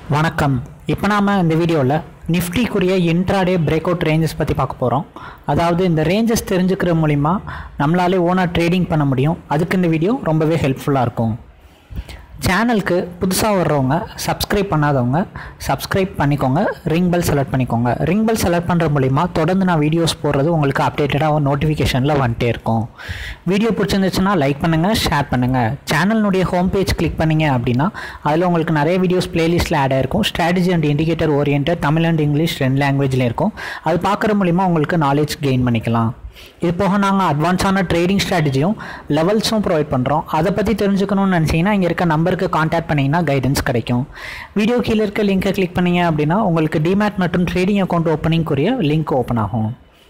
வணக்கம் இப்போ நாம் இந்த வீடியோவில் நிஃப்டிக்குரிய இன்ட்ராடே பிரேக் அவுட் ரேஞ்சஸ் பற்றி பார்க்க போகிறோம் அதாவது இந்த ரேஞ்சஸ் தெரிஞ்சுக்கிற மூலிமா நம்மளாலே ஓனாக ட்ரேடிங் பண்ண முடியும் அதுக்கு இந்த வீடியோ ரொம்பவே ஹெல்ப்ஃபுல்லாக இருக்கும் சேனலுக்கு புதுசாக வர்றவங்க சப்ஸ்கிரைப் பண்ணாதவங்க சப்ஸ்கிரைப் பண்ணிக்கோங்க ரிங் பெல் செலக்ட் பண்ணிக்கோங்க ரிங் பெல் செலக்ட் பண்ணுற மூலிமா தொடர்ந்து நான் வீடியோஸ் போடுறது உங்களுக்கு அப்டேட்டடாக நோட்டிஃபிகேஷனில் வந்துட்டே இருக்கும் வீடியோ பிடிச்சிருந்துச்சுன்னா லைக் பண்ணுங்கள் ஷேர் பண்ணுங்கள் சேனலினுடைய ஹோம் பேஜ் கிளிக் பண்ணீங்க அப்படின்னா அதில் உங்களுக்கு நிறைய வீடியோஸ் பிளேலிஸ்ட்டில் ஆட் ஆயிருக்கும் strategy and indicator orient Tamil and English ரெண்டு லாங்குவேஜில் இருக்கும் அது பார்க்குற மூலிமா உங்களுக்கு நாலேஜ் கெயின் பண்ணிக்கலாம் இது போக நாங்கள் அட்வான்ஸான ட்ரேடிங் ஸ்ட்ராட்டஜியும் லெவல்ஸும் ப்ரொவைட் பண்ணுறோம் அதை பற்றி தெரிஞ்சுக்கணும்னு நினச்சிங்கன்னா இங்கே இருக்க நம்பருக்கு காண்டாக்ட் பண்ணிங்கன்னா கைடன்ஸ் கிடைக்கும் வீடியோ கீழே இருக்க லிங்கை கிளிக் பண்ணீங்க அப்படின்னா உங்களுக்கு டிமேட் மற்றும் ட்ரேடிங் அக்கௌண்ட் ஓப்பனிங்குரிய லிங்க் ஓப்பன் ஆகும்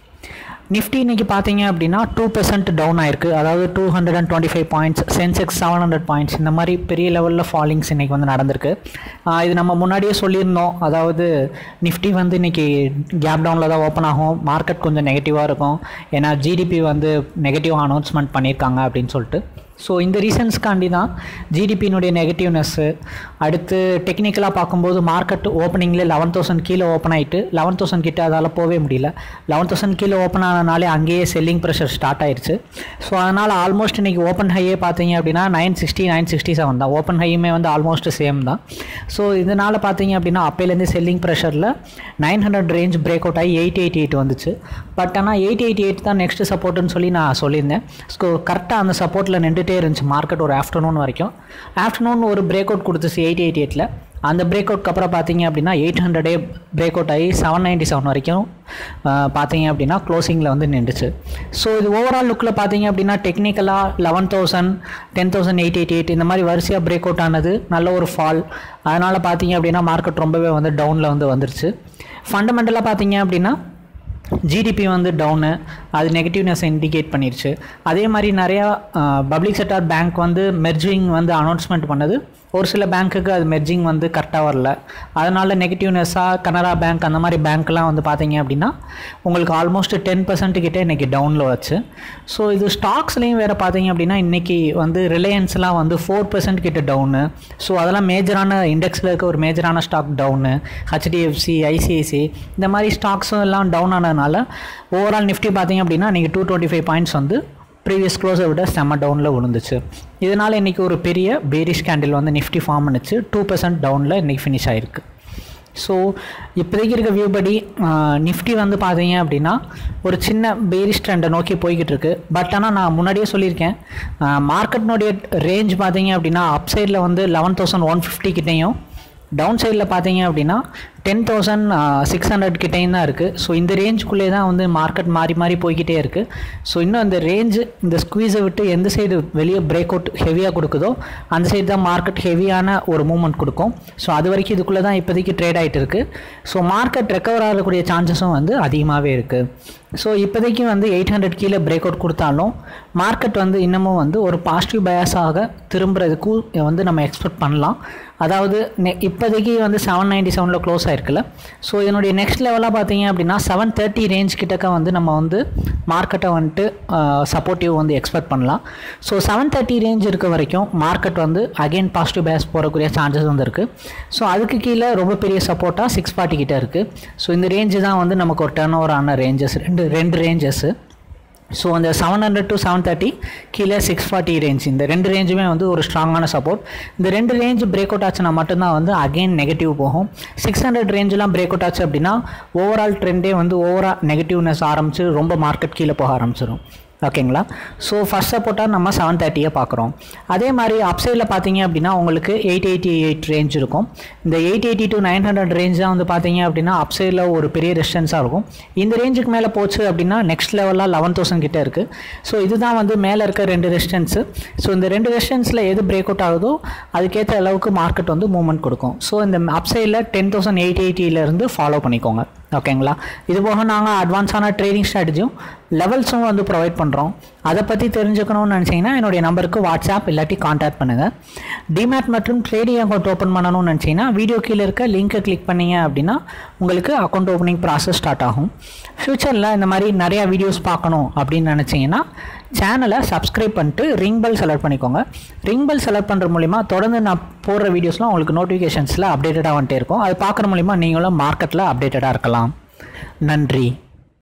நிஃப்டி இன்னைக்கு பார்த்தீங்க அப்படின்னா டூ பெர்சன்ட் டவுன் ஆயிருக்கு அதாவது two hundred and twenty five points Sensex seven hundred points இந்த மாதிரி பெரிய லெவலில் ஃபாலிங்ஸ் இன்னைக்கு வந்து நடந்திருக்கு ஆஹ் இது நம்ம முன்னாடியே சொல்லியிருந்தோம் அதாவது நிஃப்டி வந்து இன்னைக்கு கேப் டவுனில் தான் ஓப்பன் ஆகும் மார்க்கெட் கொஞ்சம் நெகட்டிவாக இருக்கும் ஏன்னா ஜிடிபி வந்து நெகட்டிவ் அனௌன்ஸ்மெண்ட் பண்ணியிருக்காங்க அப்படின்னு சொல்லிட்டு ஸோ இந்த ரீசன்ஸ்க்காண்டி தான் ஜிடிபியினுடைய நெகட்டிவ்னஸ்ஸு அடுத்து டெக்னிக்கலாக பார்க்கும்போது மார்க்கெட் ஓப்பனிங்கில் லெவன் தௌசண்ட் கீழே ஓப்பன் ஆகிட்டு லெவன் தௌசண்ட் கிட்ட அதால் போகவே முடியல லெவன் தௌசண்ட் கீழே ஓப்பன் ஆனனாலே அங்கேயே செல்லிங் ப்ரெஷர் ஸ்டார்ட் ஆயிருச்சு ஸோ அதனால் ஆல்மோஸ்ட் இன்றைக்கி ஓப்பன் ஹையே பார்த்தீங்க அப்படின்னா nine sixty nine sixty seven தான் ஓப்பன் ஹையுமே வந்து ஆல்மோஸ்ட் சேம் தான் ஸோ இதனால் பார்த்தீங்க அப்படின்னா அப்பையிலேருந்து செல்லிங் ப்ரெஷரில் nine hundred range breakout ஆகி எயிட் எயிட்டி எயிட் வந்துச்சு பட் ஆனால் எயிட் எயிட்டி எயிட் தான் நெக்ஸ்ட் சப்போர்ட்னு சொல்லி நான் சொல்லியிருந்தேன் ஸோ கரெக்டாக அந்த சப்போர்ட்டில் நின்றுட்டே இருந்துச்சு மார்க்கெட் ஒரு ஆஃப்டர்நூன் வரைக்கும் ஆஃப்டர்நூன் ஒரு பிரேக் அவுட் கொடுத்துச்சு எயிட் எயிட்டி எயிட்டில் அந்த பிரேக் அவுட்க்கு அப்புறம் பார்த்தீங்க அப்படின்னா எயிட் ஹண்ட்ரடே பிரேக் அவுட் ஆகி செவன் நைன்ட்டி செவன் வரைக்கும் ஆஹ், பார்த்தீங்க அப்படின்னா க்ளோசிங்கில் வந்து நின்றுச்சு ஸோ இது ஓவரால் லுக்கில் பார்த்தீங்க அப்படின்னா டெக்னிக்கலாக eleven thousand ten thousand eight eight eight இந்த மாதிரி வரிசையாக பிரேக் அவுட் ஆனது நல்ல ஒரு ஃபால் அதனால் பார்த்தீங்க அப்படின்னா மார்க்கெட் ரொம்பவே வந்து டவுனில் வந்து வந்துருச்சு ஃபண்டமெண்டலாக பார்த்தீங்க அப்படின்னா ஜிடிபி வந்து டவுனு அது நெகட்டிவ்னஸ் இண்டிகேட் பண்ணிருச்சு அதே மாதிரி நிறையா பப்ளிக் செக்டார் பேங்க் வந்து மெர்ஜிங் வந்து அனௌன்ஸ்மெண்ட் பண்ணது ஒரு சில பேங்க்குக்கு அது மெர்ஜிங் வந்து கரெக்டாக வரல அதனால் நெகட்டிவ்னஸ்ஸாக கனரா பேங்க் அந்த மாதிரி பேங்க்லாம் வந்து பார்த்தீங்க அப்படின்னா உங்களுக்கு ஆல்மோஸ்ட் டென் பர்சன்ட் கிட்டே இன்றைக்கி டவுனில் வச்சு ஸோ இது ஸ்டாக்ஸ்லேயும் வேறு பார்த்தீங்க அப்படின்னா இன்றைக்கி வந்து ரிலையன்ஸ்லாம் வந்து ஃபோர் பர்சன்ட் கிட்ட டவுனு ஸோ அதெல்லாம் மேஜரான இண்டெக்ஸில் இருக்க ஒரு மேஜரான ஸ்டாக் டவுனு ஹெச்டிஎஃப்சி ஐசிஐசி இந்த மாதிரி ஸ்டாக்ஸும் எல்லாம் டவுன் ஆனதுனால ஓவரால் நிஃப்டி பார்த்தீங்க அப்படின்னா நீங்கள் டூ டுவெண்ட்டி ஃபைவ் பாயிண்ட்ஸ் வந்து ப்ரீவியஸ் க்ளோஸை விட செம்ம டவுனில் விழுந்துச்சு இதனால் இன்றைக்கி ஒரு பெரிய பேரிஷ் கேண்டில் வந்து நிஃப்டி ஃபார்ம் பண்ணுச்சு டூ பர்சன்ட் டவுனில் இன்றைக்கி ஃபினிஷ் ஆயிருக்கு ஸோ இப்போதைக்கு இருக்க வியூ படி நிஃப்டி வந்து பார்த்தீங்க அப்படின்னா ஒரு சின்ன பேரிஷ் ட்ரெண்டை நோக்கி போய்கிட்டு இருக்கு பட் ஆனால் நான் முன்னாடியே சொல்லியிருக்கேன் மார்க்கெட்னுடைய ரேஞ்ச் பார்த்தீங்க அப்படின்னா அப் சைடில் வந்து லெவன் தௌசண்ட் ஒன் ஃபிஃப்டி கிட்டேயும் டவுன் சைடில் பார்த்தீங்க அப்படின்னா டென் தௌசண்ட் சிக்ஸ் ஹண்ட்ரட் கிட்டேயும் தான் இருக்குது ஸோ இந்த ரேஞ்சுக்குள்ளே தான் வந்து மார்க்கெட் மாறி மாறி போய்கிட்டே இருக்குது ஸோ இன்னும் அந்த ரேஞ்சு இந்த ஸ்குவீஸை விட்டு எந்த சைடு வெளியே பிரேக் அவுட் ஹெவியாக கொடுக்குதோ அந்த சைடு தான் மார்க்கெட் ஹெவியான ஒரு மூவ்மெண்ட் கொடுக்கும் ஸோ அது வரைக்கும் இதுக்குள்ளே தான் இப்போதைக்கு ட்ரேட் ஆகிட்டு இருக்குது ஸோ மார்க்கெட் ரெக்கவர் ஆகக்கூடிய சான்சஸும் வந்து அதிகமாகவே இருக்குது ஸோ இப்போதைக்கு வந்து எயிட் ஹண்ட்ரட் கீழே பிரேக் அவுட் கொடுத்தாலும் மார்க்கெட் வந்து இன்னமும் வந்து ஒரு பாசிட்டிவ் பயாஸாக திரும்புறதுக்கு வந்து நம்ம எக்ஸ்பெக்ட் பண்ணலாம் அதாவது நெ இப்போதைக்கு வந்து செவன் நைன்ட்டி செவனில் க்ளோஸ் ஆயிருக்குல்ல ஸோ இதனுடைய நெக்ஸ்ட் லெவலாக பார்த்தீங்க அப்படின்னா செவன் தேர்ட்டி ரேஞ்ச் கிட்டக்க வந்து நம்ம வந்து மார்க்கெட்டை வந்துட்டு சப்போர்ட்டிவ் வந்து எக்ஸ்பெக்ட் பண்ணலாம் ஸோ செவன் தேர்ட்டி ரேஞ்ச் இருக்க வரைக்கும் மார்க்கெட் வந்து அகைன் பாசிட்டிவ் பேஸ் போகக்கூடிய சான்சஸ் வந்து இருக்குது ஸோ அதுக்கு கீழே ரொம்ப பெரிய சப்போர்ட்டாக சிக்ஸ் ஃபார்ட்டி கிட்ட இருக்குது ஸோ இந்த ரேஞ்சு தான் வந்து நமக்கு ஒரு டர்ன் ஓவர் ஆன ரேஞ்சஸ் ரெண்டு ரெண்டு ரேஞ்சஸ்ஸு ஸோ அந்த seven hundred to seven thirty கீழே சிக்ஸ் ஃபார்ட்டி ரேஞ்ச் இந்த ரெண்டு ரேஞ்சுமே வந்து ஒரு ஸ்ட்ராங்கான சப்போர்ட் இந்த ரெண்டு ரேஞ்ச் பிரேக் அவுட் ஆச்சுன்னா மட்டும்தான் வந்து அகைன் நெகட்டிவ் போகும் சிக்ஸ் ஹண்ட்ரட் ரேஞ்செலாம் பிரேக் அவுட் ஆச்சு அப்படின்னா ஓவரால் ட்ரெண்டே வந்து ஓவரால் நெகட்டிவ்னஸ் ஆரம்பிச்சு ரொம்ப மார்க்கெட் கீழே போக ஆரம்பிச்சிடும் ஓகேங்களா ஸோ ஃபஸ்ட் சப்போர்ட்டாக நம்ம செவன் தேர்ட்டியை பார்க்குறோம் அதே மாதிரி அப்சைடில் பார்த்தீங்க அப்படின்னா உங்களுக்கு எயிட் எயிட்டி எயிட் ரேஞ்ச் இருக்கும் இந்த eight eighty to nine hundred range தான் வந்து பார்த்தீங்க அப்படின்னா அப்சைடில் ஒரு பெரிய ரெஸ்டன்ஸாக இருக்கும் இந்த ரேஞ்சுக்கு மேலே போச்சு அப்படின்னா நெக்ஸ்ட் லெவலில் லெவன் தௌசண்ட் கிட்ட இருக்குது ஸோ இதுதான் வந்து மேலே இருக்க ரெண்டு ரெஸ்டன்ஸு ஸோ இந்த ரெண்டு ரெஸ்டன்ஸில் எது பிரேக் அவுட் ஆகுதோ அதுக்கேற்ற அளவுக்கு மார்க்கெட் வந்து மூவ்மெண்ட் கொடுக்கும் ஸோ இந்த அப்சைடில் டென் தௌசண்ட் எயிட் எயிட்டியிலேருந்து ஃபாலோ பண்ணிக்கோங்க ஓகேங்களா இது போக நாங்கள் அட்வான்ஸான ட்ரேடிங் ஸ்ட்ராட்டஜியும் லெவல்ஸும் வந்து ப்ரொவைட் பண்ணுறோம் அதை பற்றி தெரிஞ்சுக்கணும்னு நினச்சிங்கன்னா என்னுடைய நம்பருக்கு வாட்ஸ்அப் இல்லாட்டி காண்டாக்ட் பண்ணுங்கள் டிமேட் மற்றும் ட்ரேடிங் அக்கௌண்ட் ஓப்பன் பண்ணணும்னு நினச்சிங்கன்னா வீடியோ கீழே இருக்க லிங்க்கை கிளிக் பண்ணீங்க அப்படின்னா உங்களுக்கு அக்கௌண்ட் ஓப்பனிங் ப்ராசஸ் ஸ்டார்ட் ஆகும் ஃப்யூச்சரில் இந்த மாதிரி நிறையா வீடியோஸ் பார்க்கணும் அப்படின்னு நினச்சிங்கன்னா சேனலை சப்ஸ்கிரைப் பண்ணிட்டு ரிங் பெல் செலக்ட் பண்ணிக்கோங்க ரிங் பெல் செலக்ட் பண்ணுற மூலிமா தொடர்ந்து நான் போடுற வீடியோஸ்லாம் உங்களுக்கு நோட்டிஃபிகேஷன்ஸில் அப்டேட்டடாக வந்துட்டே இருக்கும் அது பார்க்குற மூலிமா நீங்களும் மார்க்கெட்டில் அப்டேட்டடாக இருக்கலாம் நன்றி